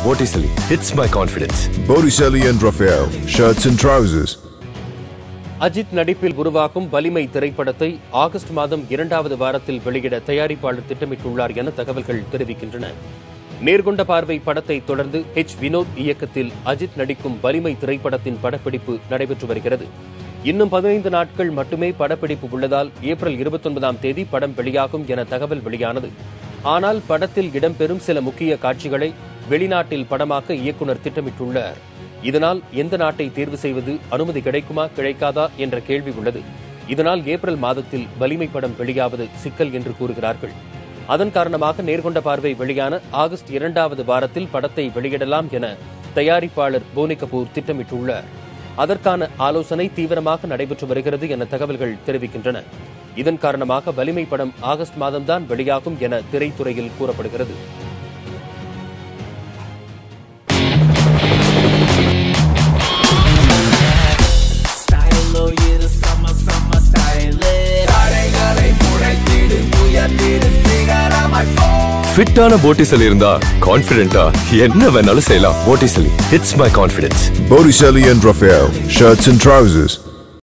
Vorticeli hits my confidence. Botticelli and Raphael, shirts and trousers. Ajith நடிப்பில் உருவாகும் வலிமை திரைப்படத்தை ஆகஸ்ட் மாதம் இரண்டாவது வாரத்தில் வெளியிட தயாரிப்பாளர் திட்டமிட்டுள்ளார் என தகவல்கள் தெரிவிக்கின்றன நேர்கொண்ட பார்வை படத்தை தொடர்ந்து ஹெச் வினோத் இயக்கத்தில் அஜித் நடிக்கும் வலிமை திரைப்படத்தின் படப்பிடிப்பு நடைபெற்று வருகிறது இன்னும் பதினைந்து நாட்கள் மட்டுமே படப்பிடிப்பு உள்ளதால் ஏப்ரல் இருபத்தொன்பதாம் தேதி படம் வெளியாகும் என தகவல் வெளியானது ஆனால் படத்தில் இடம்பெறும் சில முக்கிய காட்சிகளை வெளிநாட்டில் படமாக்க இயக்குனர் திட்டமிட்டுள்ளார் இதனால் எந்த நாட்டை தேர்வு செய்வது அனுமதி கிடைக்குமா கிடைக்காதா என்ற கேள்வி உள்ளது இதனால் ஏப்ரல் மாதத்தில் வலிமை படம் வெளியாவது சிக்கல் என்று கூறுகிறார்கள் அதன் காரணமாக நேர்கொண்ட பார்வை வெளியான ஆகஸ்ட் இரண்டாவது வாரத்தில் படத்தை வெளியிடலாம் என தயாரிப்பாளர் போனி கபூர் திட்டமிட்டுள்ளார் அதற்கான ஆலோசனை தீவிரமாக நடைபெற்று வருகிறது என தகவல்கள் தெரிவிக்கின்றன இதன் காரணமாக வலிமை படம் ஆகஸ்ட் மாதம்தான் வெளியாகும் என திரைத்துறையில் கூறப்படுகிறது Style இது செம்ம செம்ம style தடைகளை முளைத்திடு உயர்த்திடு சிகரமாய் போ ஃபிட்டான போட்டிசலி இருந்தா கான்ஃபிடென்ட்டா என்ன வேணாலும் செய்யலாம் போட்டிசலி hits my confidence. Botticelli and Raphael, shirts and trousers.